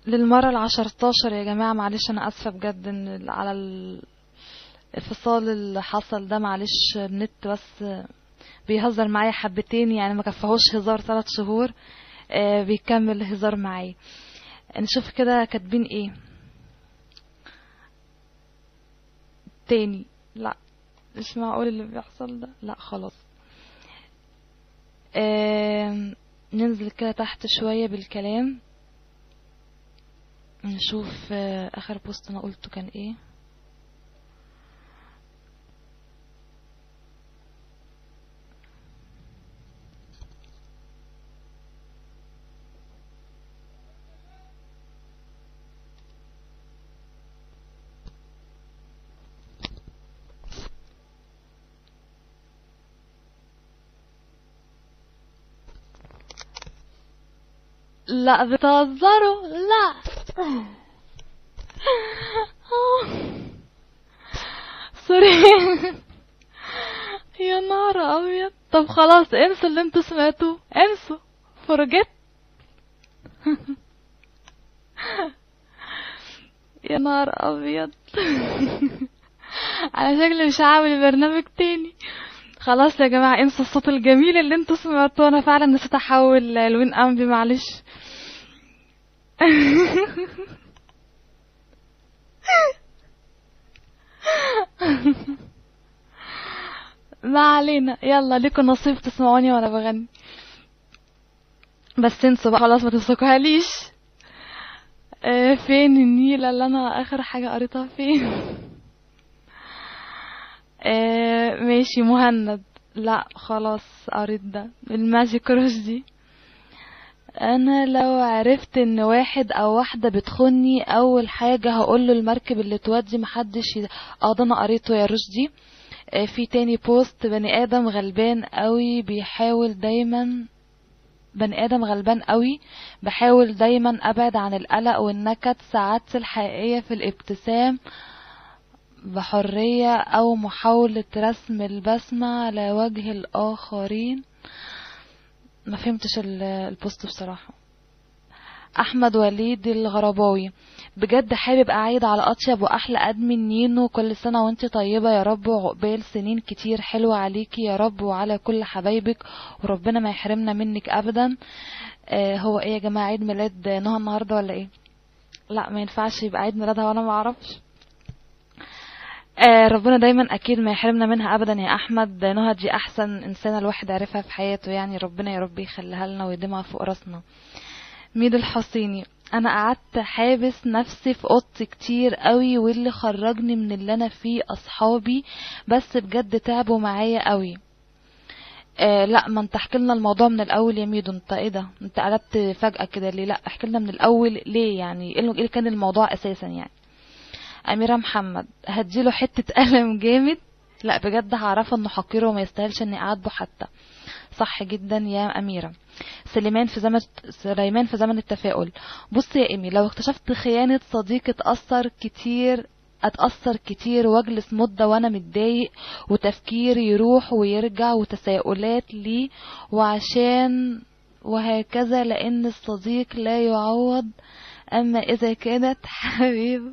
للمرة العشرتاشر يا جماعة معلش أنا أسفة بجد إن على الانفصال اللي حصل ده معلش النت بس بيهزر معايا حبتين يعني ما كفهوش هزار ثلاث شهور آه بيكمل هزار معايا نشوف كده كاتبين ايه تاني لا مش معقول اللي بيحصل ده لا خلاص آه ننزل كده تحت شوية بالكلام نشوف آه اخر بوست انا قلته كان ايه لا بتهزروا لا سوري يا نهار ابيض طب خلاص انسوا اللي انتوا سمعتوه انسوا فرجت يا نهار ابيض انا شكلي مش هعمل برنامج تاني خلاص يا جماعة انسوا الصوت الجميل اللي انتوا سمعتوه انا فعلا نسيت احول لوين امبي معلش ما علينا يلا ليكوا نصيب تسمعوني وانا بغني بس انسوا بقى خلاص ما تمسكوهاليش اه فين النيلة اللي انا اخر حاجة قريتها فين اه ماشي مهند لا خلاص قريت ده الماجيك رشدي انا لو عرفت ان واحد او واحدة بتخني اول حاجة هقوله المركب اللي تودي محدش ي... اه ده انا قريته يا رشدي آه في تاني بوست بني ادم غلبان قوي بيحاول دايما بني ادم غلبان قوي بحاول دايما ابعد عن القلق والنكد سعادتي الحقيقية في الابتسام بحرية او محاولة رسم البسمة على وجه الاخرين ما فهمتش البوست بصراحة احمد وليد الغرباوي بجد حابب اعيد على اطيب واحلى ادمن نينو كل سنه وانت طيبه يا رب وعقبال سنين كتير حلوه عليكي يا رب وعلى كل حبايبك وربنا ما يحرمنا منك ابدا آه هو ايه يا جماعه عيد ميلاد نهى النهارده ولا ايه لا ما ينفعش يبقى عيد ميلادها وانا ما اعرفش آه ربنا دايما اكيد ما يحرمنا منها ابدا يا احمد نهى دي احسن انسانه الواحد عرفها في حياته يعني ربنا يا رب يخليها لنا ويديمها فوق راسنا ميد الحسيني انا قعدت حابس نفسي في اوضتي كتير قوي واللي خرجني من اللي انا فيه اصحابي بس بجد تعبوا معايا قوي آه لا ما انت احكي لنا الموضوع من الاول يا ميدو انت ايه ده انت قلبت فجاه كده ليه لا احكي لنا من الاول ليه يعني ايه اللي كان الموضوع اساسا يعني أميرة محمد هديله حتة قلم جامد لا بجد هعرفه انه حقير وما يستاهلش اني اعاتبه حتى صح جدا يا أميرة سليمان في زمن سليمان في زمن التفاؤل بص يا إيمي لو اكتشفت خيانة صديق اتأثر كتير اتأثر كتير واجلس مدة وانا متضايق وتفكير يروح ويرجع وتساؤلات لي وعشان وهكذا لأن الصديق لا يعوض أما إذا كانت حبيب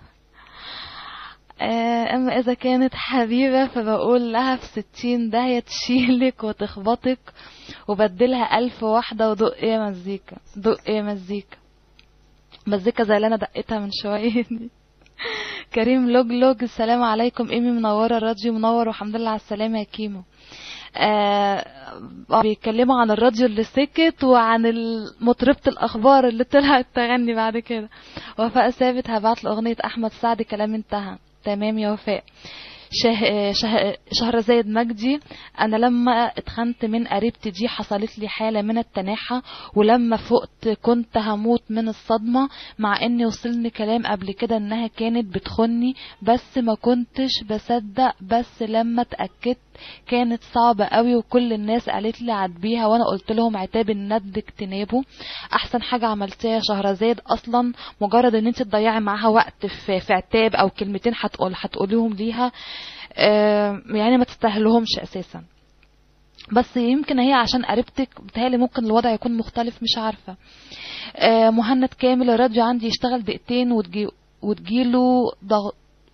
اما اذا كانت حبيبة فبقول لها في ستين داهية تشيلك وتخبطك وبدلها الف واحدة ودق يا مزيكا دق يا مزيكا مزيكا زي اللي انا دقتها من شوية دي كريم لوج لوج السلام عليكم ايمي منورة الراديو منور والحمد لله على السلامة يا كيمو آه بيتكلموا عن الراديو اللي سكت وعن مطربة الأخبار اللي طلعت تغني بعد كده وفاء ثابت هبعت لأغنية أحمد سعد كلام انتهى تمام يا وفاء شه... شه... شهرزاد مجدي انا لما اتخنت من قريبتي دي حصلت لي حالة من التناحة ولما فقت كنت هموت من الصدمة مع اني وصلني كلام قبل كده انها كانت بتخني بس ما كنتش بصدق بس لما اتأكدت كانت صعبة قوي وكل الناس قالت لي عاتبيها وانا قلت لهم عتاب الند اجتنابه احسن حاجة عملتها يا شهرزاد اصلا مجرد ان انت تضيعي معاها وقت في, في عتاب او كلمتين هتقول هتقوليهم ليها آه يعني ما تستاهلهمش اساسا بس يمكن هي عشان قريبتك بتهيألي ممكن الوضع يكون مختلف مش عارفة آه مهند كامل الراديو عندي يشتغل دقيقتين وتجي وتجيله ضغ...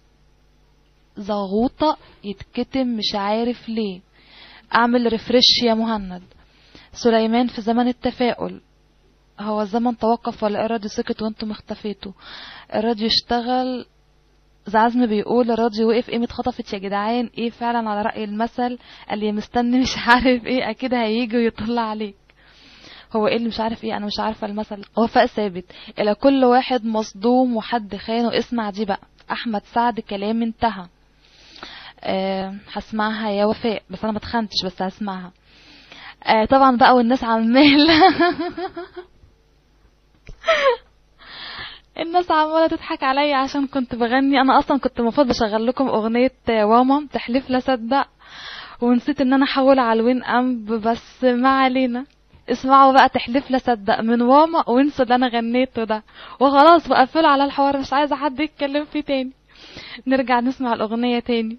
زغوطة يتكتم مش عارف ليه اعمل ريفرش يا مهند سليمان في زمن التفاؤل هو الزمن توقف ولا الراديو سكت وانتم اختفيتوا الراديو اشتغل زعزم بيقول الراديو وقف قيمة خطفت يا جدعان ايه فعلا على رأي المثل اللي مستني مش عارف ايه اكيد هيجي ويطلع عليك هو ايه اللي مش عارف ايه انا مش عارفة المثل وفاء ثابت الى كل واحد مصدوم وحد خانه اسمع دي بقى احمد سعد كلام انتهى أه هسمعها يا وفاء بس انا ما اتخنتش بس هسمعها أه طبعا بقى والناس عمالة الناس عمالة تضحك عليا عشان كنت بغني انا اصلا كنت المفروض بشغل لكم اغنية واما تحليف لا صدق ونسيت ان انا احول على الوين امب بس ما علينا اسمعوا بقى تحليف لا صدق من واما وانسوا اللي انا غنيته ده وخلاص وقفلوا على الحوار مش عايزه حد يتكلم فيه تاني نرجع نسمع الاغنيه تاني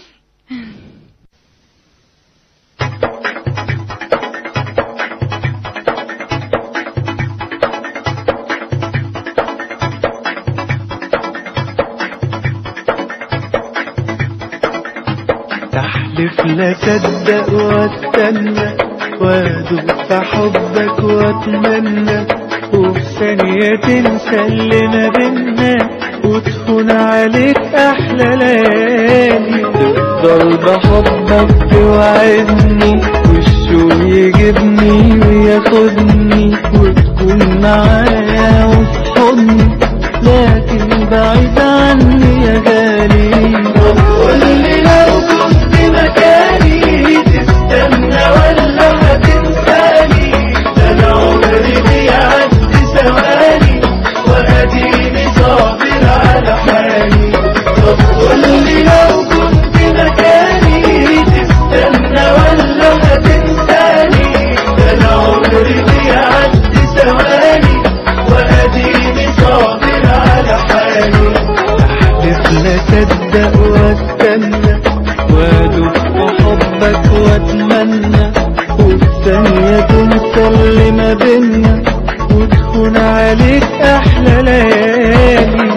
تحلف لا تصدق واستنى وادوب في حبك واتمنى وفي ثانية تنسى اللي ما بينا وتهون عليك احلى ليالي تفضل بحبك توعدني والشوق يجيبني وياخدني وتكون معايا وفي حضني لكن بعيد عني يا غالي طب قولي لو كنت مكاني تستنى ولا هتنساني ده انا عمري بيعدي ثواني واديني صابر على حالي طب قولي لو كنت مكاني تستنى ولا هتنساني ده انا عمري بيعدي ثواني واديني صابر على حالي احلف لا صدق واستنى وادوب حبك واتمنى والثانية تنسى اللي ما بينا وتكون عليك احلى ليالي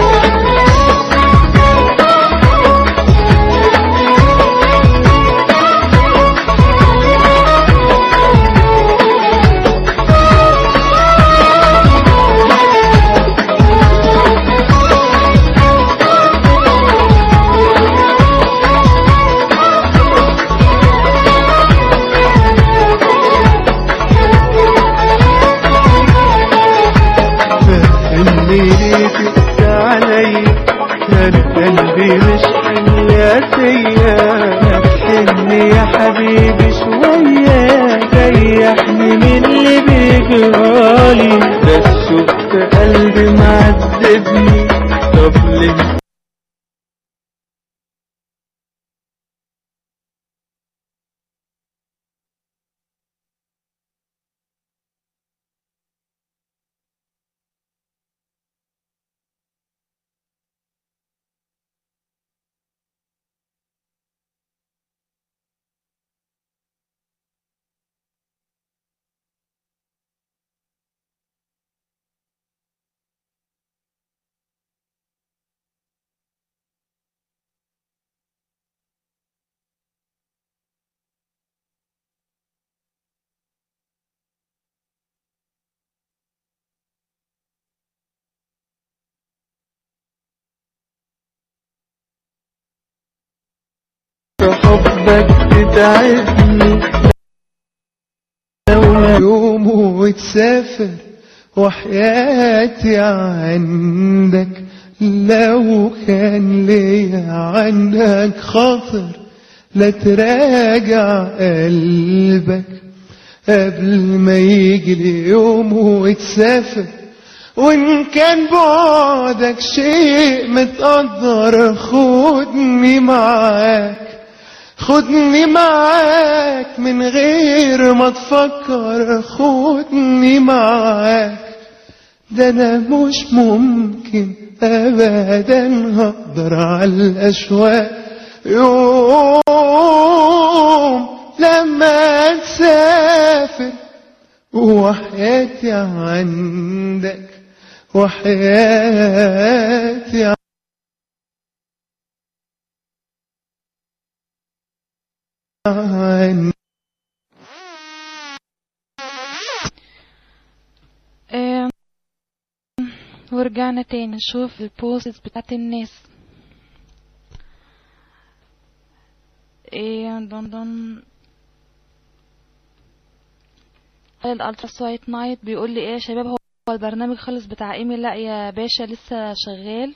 فهمني ليه تقسى عليا انا قلبي مش حياتيا ما تحني يا حبيبي شوية ريحني من اللي بيجرالي بس شفت قلبي معذبني طب ليه حبك تتعبني لو يوم وتسافر وحياتي عندك لو كان ليا عندك خاطر لا تراجع قلبك قبل ما يجي اليوم وتسافر وإن كان بعدك شيء متقدر خدني معاك خدني معاك من غير ما تفكر خدني معاك ده انا مش ممكن ابدا هقدر على الاشواق يوم لما وحياتي عندك وحياتي عندك آه، ورجعنا تاني نشوف البوست بتاعت الناس ايه دون دون الالترا سوايت نايت بيقول لي ايه يا شباب هو البرنامج خلص بتاع ايمي لا يا باشا لسه شغال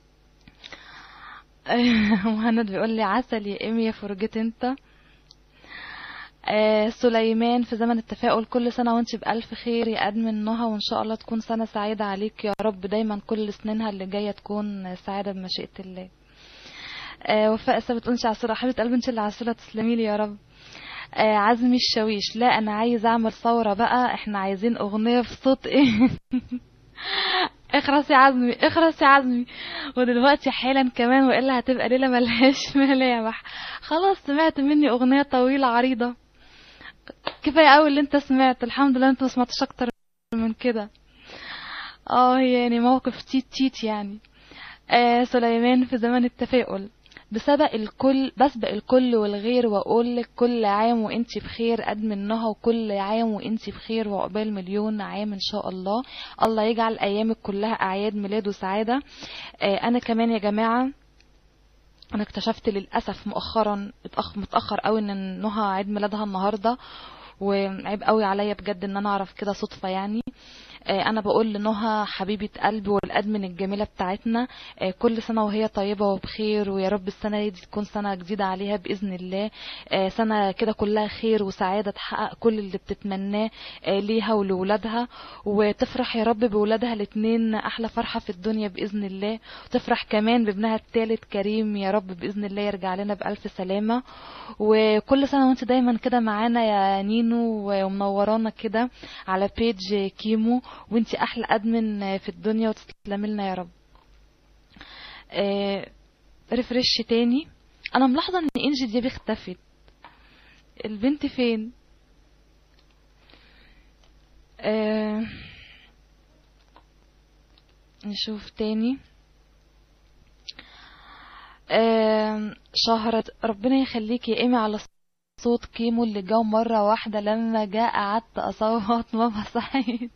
مهند بيقول لي عسل يا ايمي يا فرجت انت آه سليمان في زمن التفاؤل كل سنة وانت بألف خير يا أدمن نهى وإن شاء الله تكون سنة سعيدة عليك يا رب دايما كل سنينها اللي جاية تكون سعادة بمشيئة الله آه وفاء سا بتقولش عسولة حبيبة قلبي انت اللي عسولة تسلمي لي يا رب آه عزمي الشاويش لا انا عايز اعمل ثورة بقى احنا عايزين اغنية في صوت ايه اخرس يا عزمي اخرس يا عزمي ودلوقتي حالا كمان والا هتبقى ليلة ملهاش ملامح خلاص سمعت مني اغنية طويلة عريضة كفاية قوي اللي انت سمعت الحمد لله انت ما سمعتش اكتر من كده اه يعني موقف تيت تيت يعني آه سليمان في زمن التفاؤل بسبق الكل بسبق الكل والغير واقول لك كل عام وانتي بخير قد منها وكل عام وانتي بخير وعقبال مليون عام ان شاء الله الله يجعل ايامك كلها اعياد ميلاد وسعاده آه انا كمان يا جماعه انا اكتشفت للاسف مؤخرا اتأخ- متاخر قوي ان نهى عيد ميلادها النهارده وعيب قوي عليا بجد ان انا اعرف كده صدفه يعني آه، انا بقول لنهى حبيبه قلبي والادمن الجميله بتاعتنا آه، كل سنه وهي طيبه وبخير ويا رب السنه دي تكون سنه جديده عليها باذن الله آه، سنه كده كلها خير وسعاده تحقق كل اللي بتتمناه آه، ليها ولولادها وتفرح يا رب بولادها الاتنين احلى فرحه في الدنيا باذن الله وتفرح كمان بابنها التالت كريم يا رب باذن الله يرجع لنا بالف سلامه وكل سنه وانت دايما كده معانا يا نينو ومنورانا كده على بيج كيمو وانت احلى ادمن في الدنيا وتسلمي لنا يا رب آه، ريفرش تاني انا ملاحظه ان انجي دي اختفت البنت فين آه، نشوف تاني آم، شهرة ربنا يخليك يا ايمي على صوت كيمو اللي جه مرة واحدة لما جاء قعدت اصوت ماما سعيد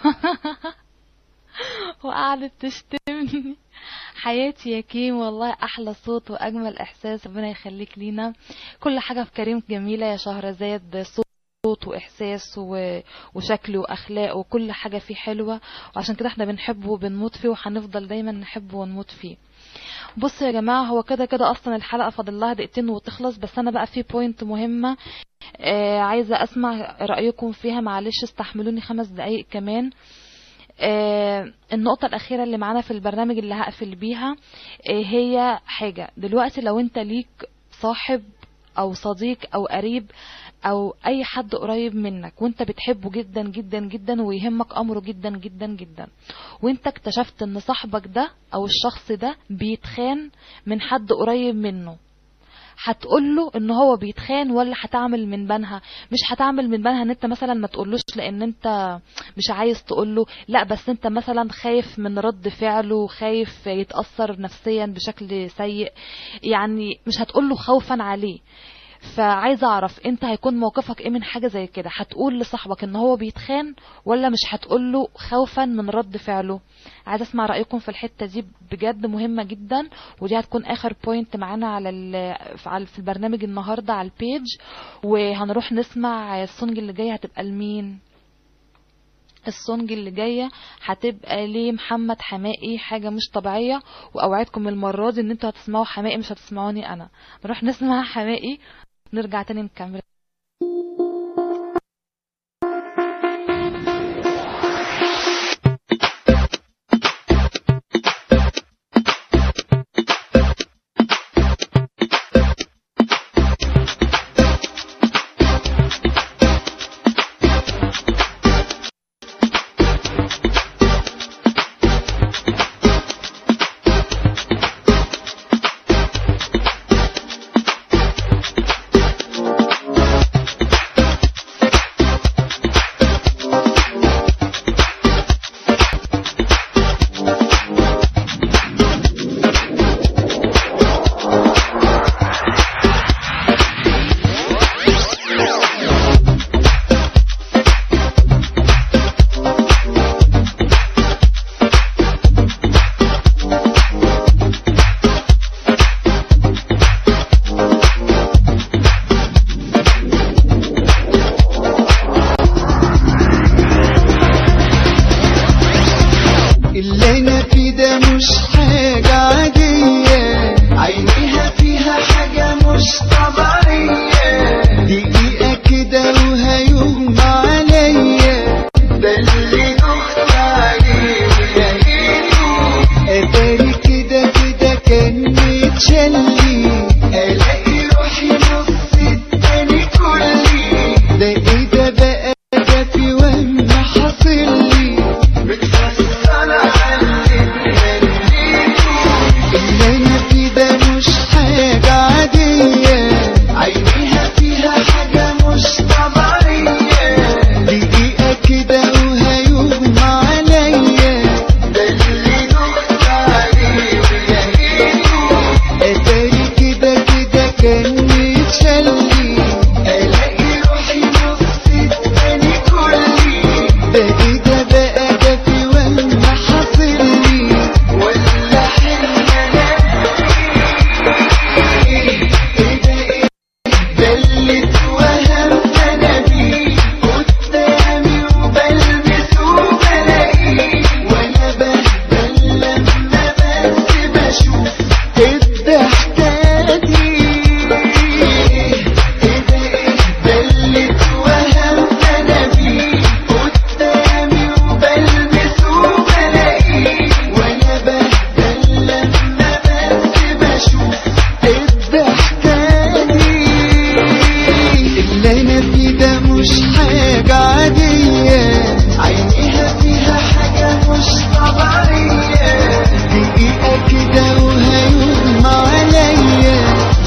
وقعدت تشتمني حياتي يا كيم والله احلى صوت واجمل احساس ربنا يخليك لينا كل حاجة في كريم جميلة يا شهرزاد صوت صوت واحساس و... وشكل واخلاق وكل حاجة فيه حلوة وعشان كده احنا بنحبه وبنموت فيه وهنفضل دايما نحبه ونموت فيه بصوا يا جماعة هو كده كده أصلا الحلقة فاضل لها دقيقتين وتخلص بس أنا بقى في بوينت مهمة آه عايزة أسمع رأيكم فيها معلش استحملوني خمس دقايق كمان آه النقطة الأخيرة اللي معانا في البرنامج اللي هقفل بيها آه هي حاجة دلوقتي لو أنت ليك صاحب أو صديق أو قريب او اي حد قريب منك وانت بتحبه جدا جدا جدا ويهمك امره جدا جدا جدا وانت اكتشفت ان صاحبك ده او الشخص ده بيتخان من حد قريب منه هتقول له ان هو بيتخان ولا هتعمل من بنها مش هتعمل من بنها ان انت مثلا ما تقولوش لان انت مش عايز تقوله لا بس انت مثلا خايف من رد فعله خايف يتأثر نفسيا بشكل سيء يعني مش هتقوله خوفا عليه فعايزه اعرف انت هيكون موقفك ايه من حاجه زي كده هتقول لصاحبك ان هو بيتخان ولا مش هتقول له خوفا من رد فعله عايزه اسمع رايكم في الحته دي بجد مهمه جدا ودي هتكون اخر بوينت معانا على ال- على- في البرنامج النهارده على البيج وهنروح نسمع السونج اللي جاي هتبقى لمين السونج اللي جايه هتبقى لمحمد حمائي حاجه مش طبيعيه واوعدكم المره دي ان انتوا هتسمعوا حمائي مش هتسمعوني انا نروح نسمع حمائي نرجع تاني نكمل Thank اللي انا فيه ده مش حاجة عادية عينيها فيها حاجة مش طبيعية دقيقة كده وهيغمى عليا ده اللي دخت عليه يا عيني اتاري كده كده كان متشلي الاقي روحي نص التاني كلي ده ايه ده بقى ده في وهم حاصل لي بتفصل على اللي انا فيه ده مش حاجة عادية عينيها فيها حاجة مش طبيعية دقيقة كده وهيغمى عليا ده اللي دخت عليه يا عيني اتاري كده كده كان متشلي الاقي روحي نص التاني كلي ده ايه ده بقى ده في وهم حاصل لي ولا حلم انا ايه ده ايه ده اللي اتوهمت انا بيه قدامي وبلبسه بلاقيه وانا بهبل لما بس بشوف الضحكة دي ايه ده ايه ده اللي اتوهمت انا بيه قدامي وبلبسه بلاقيه وانا بهبل لما بس بشوف الضحكة دي اللي انا فيه ده مش حاجة عادية عينيها فيها حاجة مش طبيعية دقيقة كده وهيغمى عليا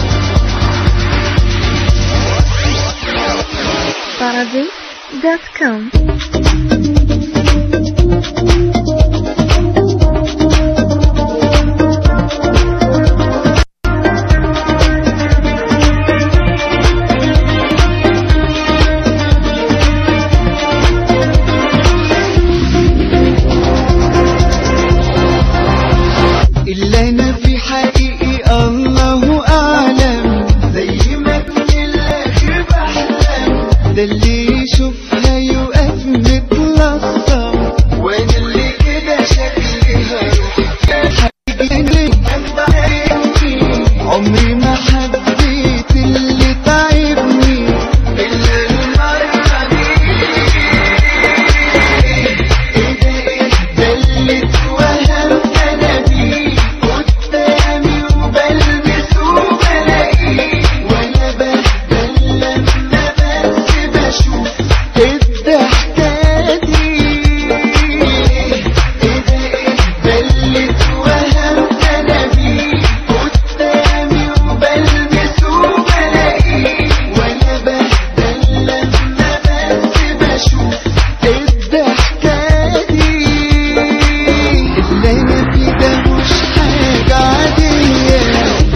Paradise.com اللي انا في حقيقي الله اعلم زي ما من الاخر بحلم ده اللي يشوفها يقف متلصم وانا اللي كده شكلي هروح حقيقي عمري ما حبيت اللي تعبني الا المرة دي ايه ده ايه ده اللي اتوهمت انا بيه قدامي وبلبسه بلاقيه وانا بهبل لما بس بشوف الضحكة دي ايه ده ايه ده اللي اتوهمت انا بيه قدامي وبلبسه بلاقيه وانا بهبل لما بس بشوف الضحكة دي اللي انا فيه ده مش حاجة عادية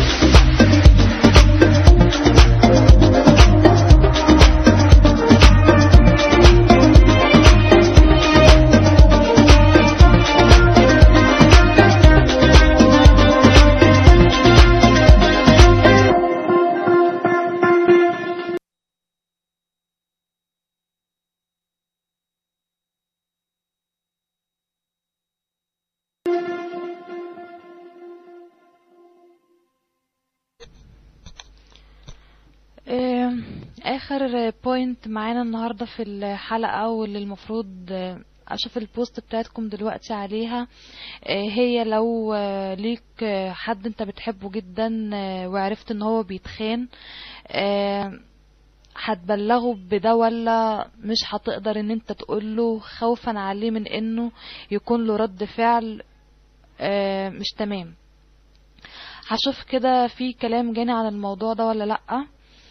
آه، اخر بوينت معانا النهارده في الحلقه واللي المفروض آه، اشوف البوست بتاعتكم دلوقتي عليها آه، هي لو آه، ليك آه، حد انت بتحبه جدا آه، وعرفت ان هو بيتخان آه، هتبلغه بده ولا مش هتقدر ان انت تقوله خوفا عليه من انه يكون له رد فعل آه، مش تمام هشوف كده في كلام جاني عن الموضوع ده ولا لأ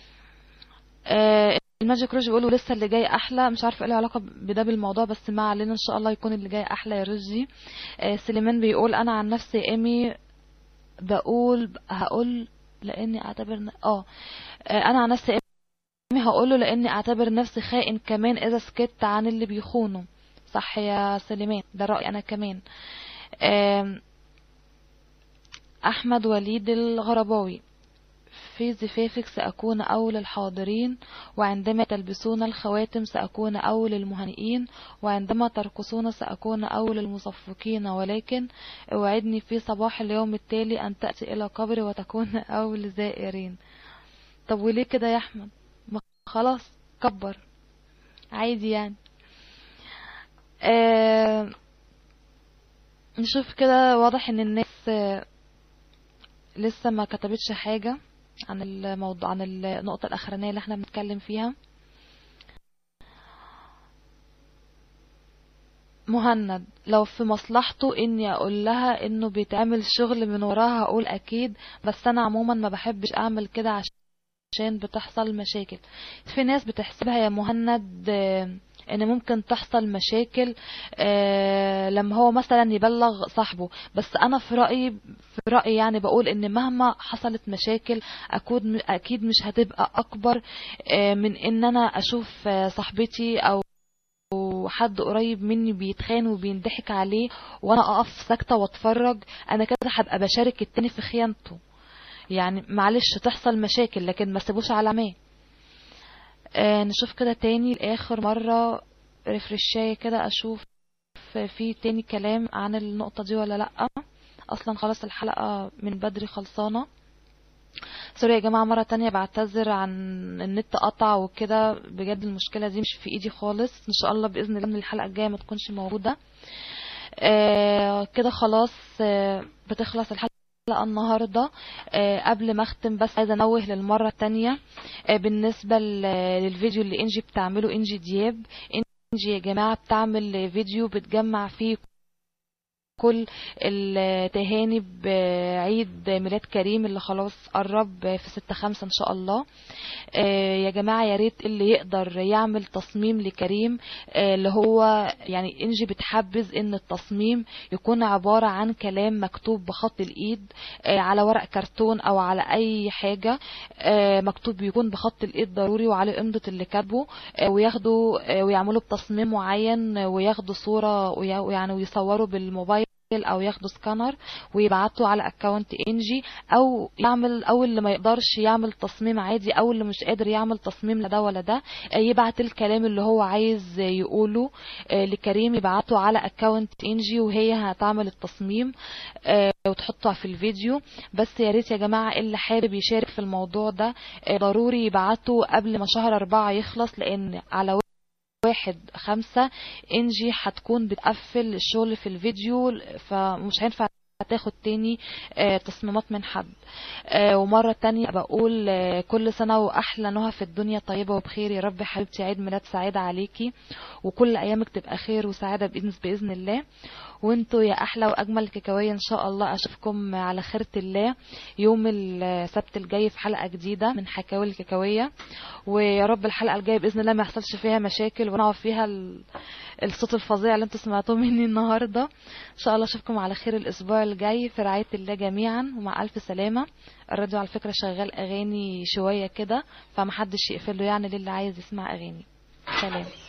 آه، الماجيك روج بيقولوا لسه اللي جاي احلى مش عارفه ايه العلاقه بده بالموضوع بس ما علينا ان شاء الله يكون اللي جاي احلى يا رجي آه، سليمان بيقول انا عن نفسي يا ايمي بقول هقول لاني اعتبر ن- اه آه، انا عن نفسي يا ايمي هقوله لاني اعتبر نفسي خائن كمان اذا سكت عن اللي بيخونه صح يا سليمان ده رايي انا كمان آم، احمد وليد الغرباوي في زفافك سأكون أول الحاضرين وعندما تلبسون الخواتم سأكون أول المهنئين وعندما ترقصون سأكون أول المصفقين ولكن اوعدني في صباح اليوم التالي أن تأتي إلى قبري وتكون أول الزائرين طب وليه كده يا أحمد ما خلاص كبر عادي يعني آه نشوف كده واضح ان الناس آه، لسه ما كتبتش حاجة عن الموضوع عن النقطة الأخرانية اللي احنا بنتكلم فيها مهند لو في مصلحته اني اقول لها انه بيتعمل شغل من وراها هقول اكيد بس انا عموما ما بحبش اعمل كده عشان بتحصل مشاكل في ناس بتحسبها يا مهند آه، ان ممكن تحصل مشاكل آه، لما هو مثلا يبلغ صاحبه بس انا في رايي في رايي يعني بقول ان مهما حصلت مشاكل اكيد اكيد مش هتبقى اكبر آه، من ان انا اشوف آه، صاحبتي او حد قريب مني بيتخان وبينضحك عليه وانا اقف ساكته واتفرج انا كده هبقى بشارك التاني في خيانته يعني معلش تحصل مشاكل لكن ما سيبوش على ما آه نشوف كده تاني لاخر مره ريفرشاية كده اشوف في تاني كلام عن النقطه دي ولا لا اصلا خلاص الحلقه من بدري خلصانه سوري يا جماعة مرة تانية بعتذر عن النت قطع وكده بجد المشكلة دي مش في ايدي خالص ان شاء الله بإذن الله من الحلقة الجاية ما تكونش موجودة آه كده خلاص آه بتخلص الحلقة النهاردة آه قبل ما اختم بس عايزة انوه للمرة التانية آه بالنسبة ل- للفيديو اللي انجي بتعمله انجي دياب انجي يا جماعة بتعمل فيديو بتجمع فيه كل التهاني بعيد ميلاد كريم اللي خلاص قرب في ستة خمسة ان شاء الله آه، يا جماعة يا ريت اللي يقدر يعمل تصميم لكريم آه، اللي هو يعني انجي بتحبذ ان التصميم يكون عبارة عن كلام مكتوب بخط الايد آه، على ورق كرتون او على اي حاجة آه، مكتوب يكون بخط الايد ضروري وعلى امضة اللي كاتبه آه، وياخدوا آه، ويعملوا بتصميم معين آه، وياخدوا صورة ويا- ويعني ويصوروا بالموبايل او ياخدوا سكانر ويبعتوا على اكونت انجي او يعمل او اللي ما يقدرش يعمل تصميم عادي او اللي مش قادر يعمل تصميم لا ده ولا ده آه، يبعت الكلام اللي هو عايز يقوله آه، لكريم يبعته على اكونت انجي وهي هتعمل التصميم آه، وتحطه في الفيديو بس يا ريت يا جماعة اللي حابب يشارك في الموضوع ده آه، ضروري يبعته قبل ما شهر أربعة يخلص لأن على واحد خمسة انجي هتكون بتقفل الشغل في الفيديو فمش هينفع تاخد تاني آه، تصميمات من حد آه، ومرة تانية بقول آه، كل سنة وأحلى نهى في الدنيا طيبة وبخير يا رب حبيبتي عيد ميلاد سعيد عليكي وكل أيامك تبقى خير وسعادة بإذن بإذن الله وانتوا يا أحلى وأجمل كيكاوية إن شاء الله أشوفكم على خيرة الله يوم السبت الجاي في حلقة جديدة من حكاوي الكيكاوية ويا رب الحلقة الجاية بإذن الله ما يحصلش فيها مشاكل ونعرف فيها ال- الصوت الفظيع اللي انتوا سمعتوه مني النهاردة ان شاء الله اشوفكم على خير الاسبوع الجاي في رعاية الله جميعا ومع الف سلامة الراديو على فكرة شغال اغاني شوية كده فمحدش يقفله يعني للي عايز يسمع اغاني سلام